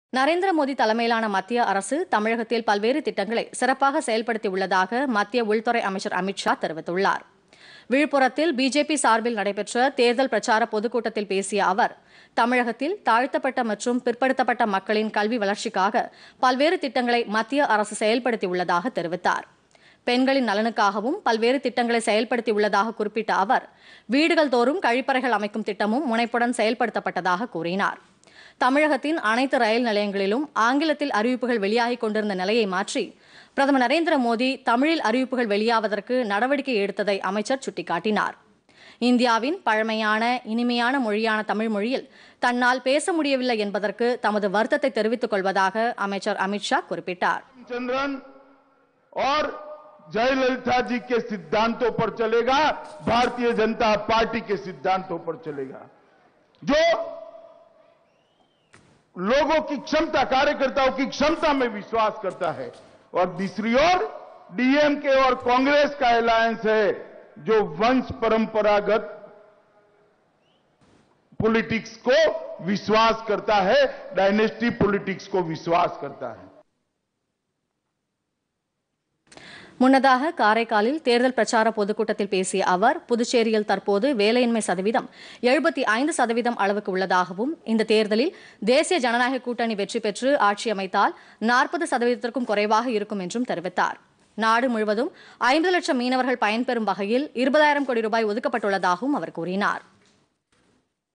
நரேந்திர மோடி தலைமையிலான மத்திய அரசு தமிழகத்தில் பல்வேறு திட்டங்களை சிறப்பாக செயல்படுத்தியுள்ளதாக மத்திய உள்துறை அமைச்சர் அமித்ஷா தெரிவித்துள்ளார் விழுப்புரத்தில் பிஜேபி சார்பில் நடைபெற்ற தேர்தல் பிரச்சார பொதுக்கூட்டத்தில் பேசிய அவர் தமிழகத்தில் தாழ்த்தப்பட்ட மற்றும் பிற்படுத்தப்பட்ட மக்களின் கல்வி வளர்ச்சிக்காக பல்வேறு திட்டங்களை மத்திய அரசு செயல்படுத்தியுள்ளதாக தெரிவித்தார் பெண்களின் நலனுக்காகவும் பல்வேறு திட்டங்களை செயல்படுத்தியுள்ளதாக குறிப்பிட்ட அவர் வீடுகள் தோறும் கழிப்பறைகள் அமைக்கும் திட்டமும் முனைப்புடன் செயல்படுத்தப்பட்டதாக கூறினார் தமிழகத்தின் அனைத்து ரயில் நிலையங்களிலும் ஆங்கிலத்தில் அறிவிப்புகள் வெளியாகிக் கொண்டிருந்த நிலையை மாற்றி பிரதமர் நரேந்திர மோடி தமிழில் அறிவிப்புகள் வெளியாவதற்கு நடவடிக்கை எடுத்ததை அமைச்சர் சுட்டிக்காட்டினார் இந்தியாவின் பழமையான இனிமையான மொழியான தமிழ் மொழியில் தன்னால் பேச முடியவில்லை என்பதற்கு தமது வருத்தத்தை தெரிவித்துக் கொள்வதாக அமைச்சர் அமித்ஷா குறிப்பிட்டார் चंद्रन और जयललिता जी के सिद्धांतों पर चलेगा भारतीय जनता पार्टी के सिद्धांतों पर चलेगा जो लोगों की क्षमता कार्यकर्ताओं की क्षमता में विश्वास करता है और दूसरी ओर डीएमके और कांग्रेस का अलायंस है जो वंश परंपरागत पॉलिटिक्स को विश्वास करता है डायनेस्टी पॉलिटिक्स को विश्वास करता है முன்னதாக காரைக்காலில் தேர்தல் பிரச்சார பொதுக்கூட்டத்தில் பேசிய அவர் புதுச்சேரியில் தற்போது வேலையின்மை சதவீதம் எழுபத்தி ஐந்து சதவீதம் அளவுக்கு உள்ளதாகவும் இந்த தேர்தலில் தேசிய ஜனநாயக கூட்டணி வெற்றி பெற்று ஆட்சி அமைத்தால் நாற்பது சதவீதத்திற்கும் குறைவாக இருக்கும் என்றும் தெரிவித்தார் நாடு முழுவதும் ஐம்பது லட்சம் மீனவர்கள் பயன்பெறும் வகையில் இருபதாயிரம் கோடி ரூபாய் ஒதுக்கப்பட்டுள்ளதாகவும் அவர் கூறினார்